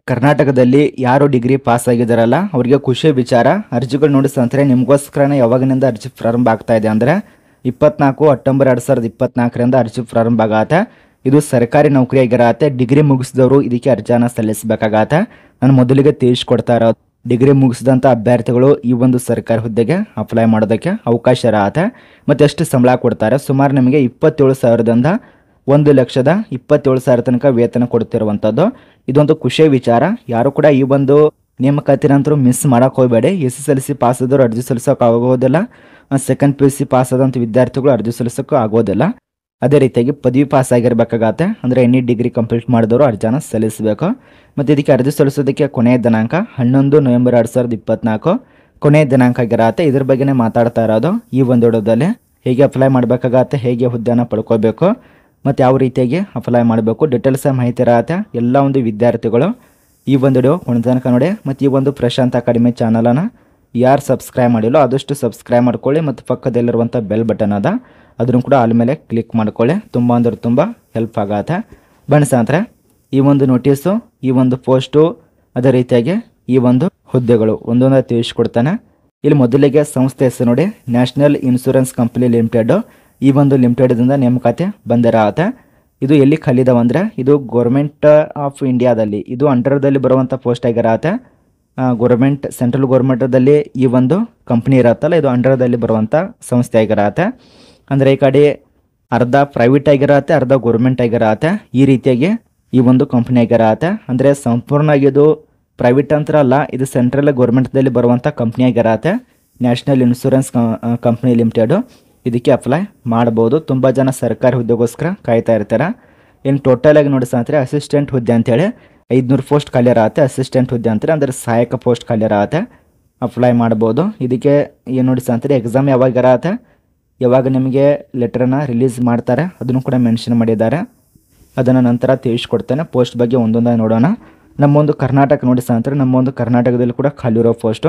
ಕರ್ನಾಟಕದಲ್ಲಿ ಯಾರು degree pass ಆಗಿದಾರಲ್ಲ ಅವರಿಗೆ ಖುಷಿ ವಿಚಾರ ಅರ್ಜಿಗಳು ನೋಡಿಸ್ತಂದ್ರೆ ನಿಮಗೋಸ್ಕರನೇ ಯಾವಾಗಿನಿಂದ ಅರ್ಜಿ ಪ್ರಾರಂಭ ಆಗ್ತಾ ಇದೆ ಅಂದರೆ ಇಪ್ಪತ್ನಾಲ್ಕು ಅಕ್ಟೋಬರ್ ಎರಡು ಸಾವಿರದ ಇಪ್ಪತ್ನಾಲ್ಕರಿಂದ ಅರ್ಜಿ ಪ್ರಾರಂಭ ಆಗತ್ತೆ ಇದು ಸರ್ಕಾರಿ ನೌಕರಿ ಆಗಿರತ್ತೆ ಡಿಗ್ರಿ ಮುಗಿಸಿದವರು ಇದಕ್ಕೆ ಅರ್ಜಿನ ಸಲ್ಲಿಸಬೇಕಾಗತ್ತೆ ನಾನು ಮೊದಲಿಗೆ ತಿಳಿಸ್ಕೊಡ್ತಾ ಇರೋದು ಡಿಗ್ರಿ ಮುಗಿಸಿದಂಥ ಅಭ್ಯರ್ಥಿಗಳು ಈ ಒಂದು ಸರ್ಕಾರಿ ಹುದ್ದೆಗೆ ಅಪ್ಲೈ ಮಾಡೋದಕ್ಕೆ ಅವಕಾಶ ಇರತ್ತೆ ಮತ್ತು ಎಷ್ಟು ಸಂಬಳ ಕೊಡ್ತಾರೆ ಸುಮಾರು ನಿಮಗೆ ಇಪ್ಪತ್ತೇಳು ಸಾವಿರದಿಂದ ಒಂದು ಲಕ್ಷದ ಇಪ್ಪತ್ತೇಳು ಸಾವಿರ ತನಕ ವೇತನ ಕೊಡ್ತಿರುವಂಥದ್ದು ಇದೊಂದು ಖುಷಿಯ ವಿಚಾರ ಯಾರು ಕೂಡ ಈ ಒಂದು ನೇಮಕಾತಿ ನಂತರ ಮಿಸ್ ಮಾಡಕ್ಕೆ ಹೋಗಬೇಡಿ S S L C pass ಆದವರು ಅರ್ಜಿ ಸಲ್ಲಿಸೋಕೆ ಆಗೋದಿಲ್ಲ second P U C pass ಆದಂಥ ವಿದ್ಯಾರ್ಥಿಗಳು ಅರ್ಜಿ ಸಲ್ಲಿಸೋಕೆ ಆಗೋದಿಲ್ಲ ಅದೇ ರೀತಿಯಾಗಿ ಪದವಿ ಪಾಸ್ ಆಗಿರಬೇಕಾಗತ್ತೆ ಅಂದರೆ ಎನಿ ಡಿಗ್ರಿ ಕಂಪ್ಲೀಟ್ ಮಾಡಿದವರು ಅರ್ಜಿನ ಸಲ್ಲಿಸಬೇಕು ಮತ್ತು ಇದಕ್ಕೆ ಅರ್ಜಿ ಸಲ್ಲಿಸೋದಕ್ಕೆ ಕೊನೆಯ ದಿನಾಂಕ ಹನ್ನೊಂದು ನವೆಂಬರ್ ಎರಡು ಸಾವಿರದ ಇಪ್ಪತ್ನಾಲ್ಕು ಕೊನೆಯ ದಿನಾಂಕ ಆಗಿರತ್ತೆ ಇದ್ರ ಬಗ್ಗೆನೇ ಮಾತಾಡ್ತಾ ಇರೋದು ಈ ಒಂದು ವಿಡಿಯೋದಲ್ಲಿ ಹೇಗೆ ಅಪ್ಲೈ ಮಾಡಬೇಕಾಗತ್ತೆ ಹೇಗೆ ಹುದ್ದೆನ ಪಡ್ಕೋಬೇಕು ಮತ್ತು ಯಾವ ರೀತಿಯಾಗಿ ಅಪ್ಲೈ ಮಾಡಬೇಕು ಡೀಟೇಲ್ಸ್ ಮಾಹಿತಿ ಇರತ್ತೆ ಎಲ್ಲ ಒಂದು ವಿದ್ಯಾರ್ಥಿಗಳು ಈ ಒಂದು ವಿಡಿಯೋ ಒಂದು ತನಕ ನೋಡಿ ಮತ್ತು ಈ ಒಂದು ಪ್ರಶಾಂತ್ ಅಕಾಡೆಮಿ ಚಾನಲನ್ನು ಯಾರು ಸಬ್ಸ್ಕ್ರೈಬ್ ಮಾಡಿಲ್ಲೋ ಆದಷ್ಟು ಸಬ್ಸ್ಕ್ರೈಬ್ ಮಾಡ್ಕೊಳ್ಳಿ ಮತ್ತು ಪಕ್ಕದಲ್ಲಿರುವಂಥ ಬೆಲ್ ಬಟನ್ ಅದ ಅದನ್ನು ಕೂಡ ಅದ್ರ ಮೇಲೆ ಕ್ಲಿಕ್ ಮಾಡ್ಕೊಳ್ಳಿ ತುಂಬ ಅಂದ್ರೆ ತುಂಬ ಹೆಲ್ಪ್ ಆಗತ್ತೆ ಬಣ್ಸಂದ್ರೆ ಈ ಒಂದು ನೋಟಿಸು ಈ ಒಂದು ಪೋಸ್ಟು ಅದೇ ರೀತಿಯಾಗಿ ಈ ಒಂದು ಹುದ್ದೆಗಳು ಒಂದೊಂದು ತಿಳಿಸ್ಕೊಡ್ತಾನೆ ಇಲ್ಲಿ ಮೊದಲಿಗೆ ಸಂಸ್ಥೆ ಹೆಸರು ನೋಡಿ ನ್ಯಾಷನಲ್ ಇನ್ಶೂರೆನ್ಸ್ ಕಂಪನಿ ಲಿಮಿಟೆಡ್ ಈ ಒಂದು ಲಿಮಿಟೆಡ್ದಿಂದ ನೇಮಕಾತಿ ಬಂದಿರತ್ತೆ ಇದು ಎಲ್ಲಿ ಖಾಲಿದಾವ ಅಂದ್ರೆ ಇದು ಗೌರ್ಮೆಂಟ್ ಆಫ್ ಇಂಡಿಯಾದಲ್ಲಿ ಇದು ಅಂಡರ್ದಲ್ಲಿ ಬರುವಂಥ ಪೋಸ್ಟ್ ಆಗಿರತ್ತೆ ಗೌರ್ಮೆಂಟ್ ಸೆಂಟ್ರಲ್ ಗೌರ್ಮೆಂಟದಲ್ಲಿ ಈ ಒಂದು ಕಂಪ್ನಿ ಇರತ್ತಲ್ಲ ಇದು ಅಂಡರ್ದಲ್ಲಿ ಬರುವಂಥ ಸಂಸ್ಥೆ ಆಗಿರತ್ತೆ ಅಂದರೆ ಈ ಕಡೆ ಅರ್ಧ ಪ್ರೈವೇಟ್ ಆಗಿರತ್ತೆ ಅರ್ಧ ಗೌರ್ಮೆಂಟ್ ಆಗಿರತ್ತೆ ಈ ರೀತಿಯಾಗಿ ಈ ಒಂದು ಕಂಪ್ನಿ ಆಗಿರತ್ತೆ ಅಂದರೆ ಸಂಪೂರ್ಣವಾಗಿ ಇದು ಪ್ರೈವೇಟ್ ಅಂತ ಅಲ್ಲ ಇದು ಸೆಂಟ್ರಲ್ ಗೌರ್ಮೆಂಟ್ದಲ್ಲಿ ಬರುವಂಥ ಕಂಪ್ನಿ ಆಗಿರತ್ತೆ ನ್ಯಾಷನಲ್ ಇನ್ಶೂರೆನ್ಸ್ ಕಂಪ್ನಿ ಲಿಮಿಟೆಡು ಇದಕ್ಕೆ ಅಪ್ಲೈ ಮಾಡ್ಬೋದು ತುಂಬ ಜನ ಸರ್ಕಾರಿ ಹುದ್ದೆಗೋಸ್ಕರ ಕಾಯ್ತಾ ಇರ್ತಾರೆ ಇನ್ನು ಟೋಟಲ್ ಆಗಿ ನೋಡಿ ಸ್ನೇಹಿತರೆ ಅಸಿಸ್ಟೆಂಟ್ ಹುದ್ದೆ ಅಂತೇಳಿ ಐದುನೂರು ಪೋಸ್ಟ್ ಖಾಲಿ ಇರತ್ತೆ ಅಸಿಸ್ಟೆಂಟ್ ಹುದ್ದೆ ಅಂತಾರೆ ಅಂದರೆ ಸಹಾಯಕ ಪೋಸ್ಟ್ ಖಾಲಿ ಇರತ್ತೆ ಅಪ್ಲೈ ಮಾಡ್ಬೋದು ಇದಕ್ಕೆ ಏನು ನೋಡಿ ಸ್ನೇಹಿತರೆ ಎಕ್ಸಾಮ್ ಯಾವಾಗ ಇರತ್ತೆ ಯಾವಾಗ ನಿಮಗೆ ಲೆಟರನ್ನ ರಿಲೀಸ್ ಮಾಡ್ತಾರೆ ಅದನ್ನು ಕೂಡ ಮೆನ್ಷನ್ ಮಾಡಿದ್ದಾರೆ ಅದನ್ನು ನಂತರ ತಿಳಿಸ್ಕೊಡ್ತೇನೆ ಪೋಸ್ಟ್ ಬಗ್ಗೆ ಒಂದೊಂದಾಗಿ ನೋಡೋಣ ನಮ್ಮೊಂದು ಕರ್ನಾಟಕ ನೋಡಿ ಸ್ನೇಹಿತರೆ ನಮ್ಮೊಂದು ಕರ್ನಾಟಕದಲ್ಲಿ ಕೂಡ ಖಾಲಿ ಇರೋ ಪೋಸ್ಟು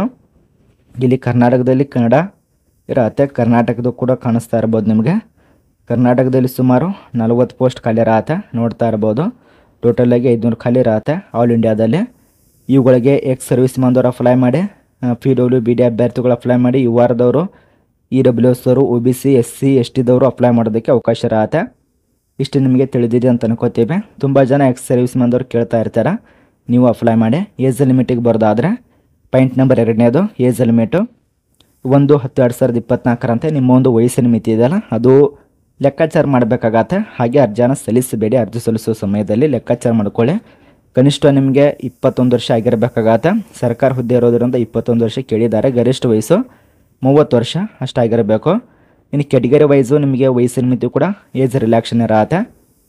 ಇಲ್ಲಿ ಕರ್ನಾಟಕದಲ್ಲಿ ಕನ್ನಡ ಇರತ್ತೆ ಕರ್ನಾಟಕದ ಕೂಡ ಕಾಣಿಸ್ತಾ ಇರ್ಬೋದು ನಿಮಗೆ ಕರ್ನಾಟಕದಲ್ಲಿ ಸುಮಾರು ನಲವತ್ತು ಪೋಸ್ಟ್ ಖಾಲಿ ಇರತ್ತೆ ನೋಡ್ತಾ ಇರ್ಬೋದು ಟೋಟಲಾಗಿ ಐದುನೂರು ಖಾಲಿ ಇರತ್ತೆ ಆಲ್ ಇಂಡಿಯಾದಲ್ಲಿ ಇವುಗಳಿಗೆ ಎಕ್ಸ್ ಸರ್ವಿಸ್ ಮಂದವರು ಅಪ್ಲೈ ಮಾಡಿ ಪಿ ಡಬ್ಲ್ಯೂ ಬಿ ಡಿ ಅಭ್ಯರ್ಥಿಗಳು ಅಪ್ಲೈ ಮಾಡಿ ಯು ಆರ್ದವರು ಇ ಡಬ್ಲ್ಯೂ ಎಸ್ ಅವರು O B C S C S ಟಿದವರು ಅಪ್ಲೈ ಮಾಡೋದಕ್ಕೆ ಅವಕಾಶ ಇರತ್ತೆ ಇಷ್ಟು ನಿಮಗೆ ತಿಳಿದಿದೆ ಅಂತ ಅನ್ಕೋತೀವಿ ತುಂಬ ಜನ ಎಕ್ಸ್ ಸರ್ವಿಸ್ ಮಂದವ್ರು ಕೇಳ್ತಾ ಇರ್ತಾರೆ ನೀವು ಅಪ್ಲೈ ಮಾಡಿ ಏಜ್ ಲಿಮಿಟಿಗೆ ಬರೋದಾದರೆ ಪಾಯಿಂಟ್ ನಂಬರ್ ಎರಡನೇದು ಏಜ್ ಲಿಮಿಟು ಒಂದು ಹತ್ತು ಎರಡು ಸಾವಿರದ ಇಪ್ಪತ್ನಾಲ್ಕರಂತೆ ನಿಮ್ಮ ಒಂದು ವಯಸ್ಸಿನ ಮಿತಿ ಇದೆಯಲ್ಲ ಅದು ಲೆಕ್ಕಾಚಾರ ಮಾಡಬೇಕಾಗತ್ತೆ ಹಾಗೆ ಅರ್ಜಿನ ಸಲ್ಲಿಸಬೇಡಿ ಅರ್ಜಿ ಸಲ್ಲಿಸೋ ಸಮಯದಲ್ಲಿ ಲೆಕ್ಕಾಚಾರ ಮಾಡ್ಕೊಳ್ಳಿ ಕನಿಷ್ಠ ನಿಮಗೆ ಇಪ್ಪತ್ತೊಂದು ವರ್ಷ ಆಗಿರಬೇಕಾಗತ್ತೆ ಸರ್ಕಾರ ಹುದ್ದೆ ಇರೋದ್ರಿಂದ ಇಪ್ಪತ್ತೊಂದು ವರ್ಷ ಕೇಳಿದ್ದಾರೆ ಗರಿಷ್ಠ ವಯಸ್ಸು ಮೂವತ್ತು ವರ್ಷ ಅಷ್ಟಾಗಿರಬೇಕು ಇನ್ನು ಕೆಟಗರಿ ವೈಸು ನಿಮಗೆ ವಯಸ್ಸಿನ ಮಿತಿ ಕೂಡ ಏಜ್ ರಿಲ್ಯಾಕ್ಷನ್ ಇರತ್ತೆ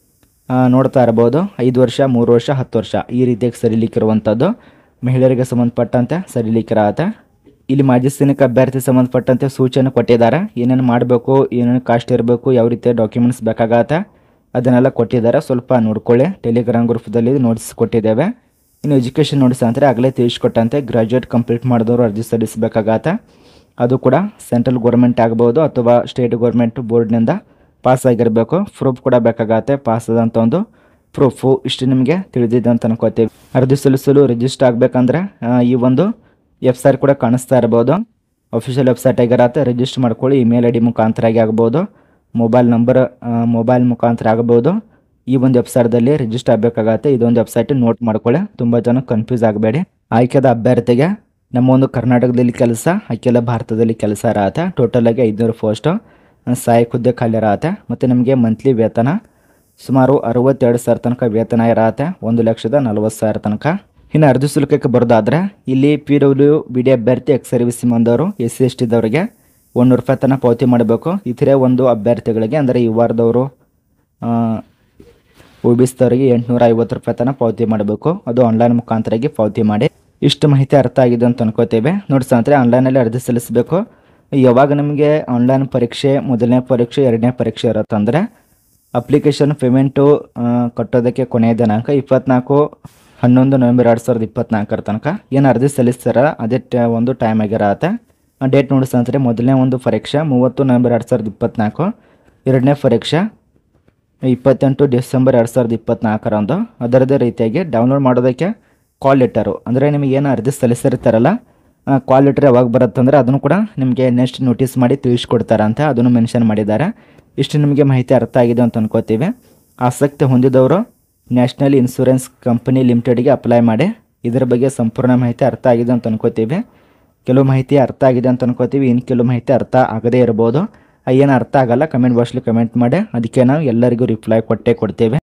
ಆ, ನೋಡ್ತಾ ಇರ್ಬೋದು ಐದು ವರ್ಷ ಮೂರು ವರ್ಷ ಹತ್ತು ವರ್ಷ ಈ ರೀತಿಯಾಗಿ ಸರಿಲಿಕ್ಕಿರುವಂಥದ್ದು ಮಹಿಳೆಯರಿಗೆ ಸಂಬಂಧಪಟ್ಟಂತೆ ಸರಿಲಿಕ್ಕಿರತ್ತೆ ಇಲ್ಲಿ ಮಾಜಿ ಸೈನಿಕ ಅಭ್ಯರ್ಥಿ ಸಂಬಂಧಪಟ್ಟಂತೆ ಸೂಚನೆ ಕೊಟ್ಟಿದ್ದಾರೆ ಏನೇನು ಮಾಡಬೇಕು ಏನೇನು ಕಾಸ್ಟ್ ಇರಬೇಕು ಯಾವ ರೀತಿಯ ಡಾಕ್ಯುಮೆಂಟ್ಸ್ ಬೇಕಾಗತ್ತೆ ಅದನ್ನೆಲ್ಲ ಕೊಟ್ಟಿದ್ದಾರೆ ಸ್ವಲ್ಪ ನೋಡ್ಕೊಳ್ಳಿ ಟೆಲಿಗ್ರಾಮ್ ಗ್ರೂಪ್ದಲ್ಲಿ ನೋಟಿಸ್ ಕೊಟ್ಟಿದ್ದೇವೆ ಇನ್ನು ಎಜುಕೇಷನ್ ನೋಟಿಸ್ ಅಂದರೆ ಆಗಲೇ ತಿಳಿಸ್ಕೊಟ್ಟಂತೆ ಗ್ರಾಜ್ಯುಯೇಟ್ ಕಂಪ್ಲೀಟ್ ಮಾಡಿದವರು ಅರ್ಜಿ ಸಲ್ಲಿಸಬೇಕಾಗತ್ತೆ ಅದು ಕೂಡ ಸೆಂಟ್ರಲ್ ಗೌರ್ಮೆಂಟ್ ಆಗ್ಬೋದು ಅಥವಾ ಸ್ಟೇಟ್ ಗೌರ್ಮೆಂಟ್ ಬೋರ್ಡ್ನಿಂದ ಪಾಸ್ ಆಗಿರಬೇಕು ಪ್ರೂಫ್ ಕೂಡ ಬೇಕಾಗತ್ತೆ ಪಾಸ್ ಆದಂಥ ಒಂದು ಪ್ರೂಫು ಇಷ್ಟು ನಿಮಗೆ ತಿಳಿದಿದೆ ಅಂತ ಅನ್ಕೋತೀವಿ ಅರ್ಜಿ ಸಲ್ಲಿಸಲು ರಿಜಿಸ್ಟರ್ ಆಗಬೇಕಂದ್ರೆ ಈ ಒಂದು ವೆಬ್ಸೈಟ್ ಕೂಡ ಕಾಣಿಸ್ತಾ ಇರ್ಬೋದು ಅಫಿಷಿಯಲ್ ವೆಬ್ಸೈಟ್ ಆಗಿರತ್ತೆ ರಿಜಿಸ್ಟರ್ ಮಾಡ್ಕೊಳ್ಳಿ ಇಮೇಲ್ ಐ ಡಿ ಮುಖಾಂತರ ಆಗಿ ಆಗ್ಬೋದು ಮೊಬೈಲ್ ನಂಬರ್ ಮೊಬೈಲ್ ಮುಖಾಂತರ ಆಗ್ಬೋದು ಈ ಒಂದು ವೆಬ್ಸೈಟ್ದಲ್ಲಿ ರಿಜಿಸ್ಟರ್ ಆಗಬೇಕಾಗತ್ತೆ ಇದೊಂದು ವೆಬ್ಸೈಟ್ ನೋಟ್ ಮಾಡ್ಕೊಳ್ಳಿ ತುಂಬ ಜನ ಕನ್ಫ್ಯೂಸ್ ಆಗಬೇಡಿ ಆಯ್ಕೆದ ಅಭ್ಯರ್ಥಿಗೆ ನಮ್ಮ ಒಂದು ಕರ್ನಾಟಕದಲ್ಲಿ ಕೆಲಸ ಅಖಿಲ ಭಾರತದಲ್ಲಿ ಕೆಲಸ ಇರತ್ತೆ ಟೋಟಲ್ ಆಗಿ ಐದುನೂರು ಪೋಸ್ಟು ಸಹಾಯಕ ಹುದ್ದೆ ಖಾಲಿ ಇರತ್ತೆ ಮತ್ತು ನಮಗೆ ಮಂತ್ಲಿ ವೇತನ ಸುಮಾರು ಅರವತ್ತೆರಡು ಸಾವಿರ ತನಕ ವೇತನ ಇರತ್ತೆ ಒಂದು ಲಕ್ಷದ ನಲವತ್ತು ಸಾವಿರ ತನಕ ಇನ್ನು ಅರ್ಜಿ ಶುಲ್ಕಕ್ಕೆ ಬರೋದಾದ್ರೆ ಇಲ್ಲಿ ಪಿ ಡಬ್ಲ್ಯೂ ಬಿ ಡಿ ಅಭ್ಯರ್ಥಿ ಎಕ್ಸ್ ಸರ್ವಿಸ್ ಮಂದವರು ಎಸ್ ಸಿ ಎಸ್ ಟಿದವರಿಗೆ ಒಂದೂರು ರೂಪಾಯಿ ತನಕ ಪಾವತಿ ಮಾಡಬೇಕು ಇತರೆ ಒಂದು ಅಭ್ಯರ್ಥಿಗಳಿಗೆ ಅಂದರೆ ಈ ವಾರದವರು ಒ ಬಿ ಸಿದವರಿಗೆ ಎಂಟುನೂರ ಐವತ್ತು ರೂಪಾಯಿ ತನಕ ಪಾವತಿ ಮಾಡಬೇಕು ಅದು ಆನ್ಲೈನ್ ಮುಖಾಂತರಾಗಿ ಪಾವತಿ ಮಾಡಿ ಇಷ್ಟು ಮಾಹಿತಿ ಅರ್ಥ ಆಗಿದೆ ಅಂತ ಅನ್ಕೋತೇವೆ ನೋಡಿ ಸ್ನೇಹಿತರೆ ಆನ್ಲೈನಲ್ಲಿ ಅರ್ಜಿ ಸಲ್ಲಿಸಬೇಕು ಯಾವಾಗ ನಿಮಗೆ ಆನ್ಲೈನ್ ಪರೀಕ್ಷೆ ಮೊದಲನೇ ಪರೀಕ್ಷೆ ಎರಡನೇ ಪರೀಕ್ಷೆ ಇರುತ್ತಂದರೆ ಅಪ್ಲಿಕೇಶನ್ ಪೇಮೆಂಟು ಕಟ್ಟೋದಕ್ಕೆ ಕೊನೆಯ ದಿನಾಂಕ ಇಪ್ಪತ್ನಾಲ್ಕು ಹನ್ನೊಂದು ನವೆಂಬರ್ ಎರಡು ಸಾವಿರದ ಇಪ್ಪತ್ನಾಲ್ಕರ ತನಕ ಏನು ಅರ್ಜಿ ಸಲ್ಲಿಸ್ತಾರ ಅದೇ ಟ ಒಂದು ಟೈಮ್ ಆಗಿರತ್ತೆ ಡೇಟ್ ನೋಡಿ ಸ್ನೇಹಿತರೆ ಮೊದಲನೇ ಒಂದು ಪರೀಕ್ಷೆ ಮೂವತ್ತು ನವೆಂಬರ್ ಎರಡು ಸಾವಿರದ ಇಪ್ಪತ್ನಾಲ್ಕು ಎರಡನೇ ಪರೀಕ್ಷೆ ಇಪ್ಪತ್ತೆಂಟು ಡಿಸೆಂಬರ್ ಎರಡು ಸಾವಿರದ ಇಪ್ಪತ್ನಾಲ್ಕರಂದು ಅದರದೇ ರೀತಿಯಾಗಿ ಡೌನ್ಲೋಡ್ ಮಾಡೋದಕ್ಕೆ ಕಾಲ್ ಲೆಟರು ಅಂದರೆ ನಿಮಗೆ ಏನು ಅರ್ಜಿ ಸಲ್ಲಿಸಿರ್ತಾರಲ್ಲ ಕಾಲ್ ಲೆಟರ್ ಯಾವಾಗ ಬರುತ್ತಂದ್ರೆ ಅದನ್ನು ಕೂಡ ನಿಮಗೆ ನೆಕ್ಸ್ಟ್ ನೋಟಿಸ್ ಮಾಡಿ ತಿಳಿಸ್ಕೊಡ್ತಾರೆ ಅಂತ ಅದನ್ನು ಮೆನ್ಷನ್ ಮಾಡಿದ್ದಾರೆ ಇಷ್ಟು ನಿಮಗೆ ಮಾಹಿತಿ ಅರ್ಥ ಆಗಿದೆ ಅಂತ ಅನ್ಕೋತೀವಿ ಆಸಕ್ತಿ ಹೊಂದಿದವರು ನ್ಯಾಷನಲ್ ಇನ್ಶೂರೆನ್ಸ್ ಕಂಪನಿ ಲಿಮಿಟೆಡ್ಗೆ ಅಪ್ಲೈ ಮಾಡಿ ಇದರ ಬಗ್ಗೆ ಸಂಪೂರ್ಣ ಮಾಹಿತಿ ಅರ್ಥ ಆಗಿದೆ ಅಂತ ಅನ್ಕೋತೀವಿ ಕೆಲವು ಮಾಹಿತಿ ಅರ್ಥ ಆಗಿದೆ ಅಂತ ಅನ್ಕೋತೀವಿ ಇನ್ನು ಕೆಲವು ಮಾಹಿತಿ ಅರ್ಥ ಆಗದೇ ಇರ್ಬೋದು ಏನು ಅರ್ಥ ಆಗಲ್ಲ ಕಮೆಂಟ್ ಬಾಕ್ಸ್ಲಿ ಕಮೆಂಟ್ ಮಾಡಿ ಅದಕ್ಕೆ ನಾವು ಎಲ್ಲರಿಗೂ ರಿಪ್ಲೈ ಕೊಟ್ಟೇ ಕೊಡ್ತೇವೆ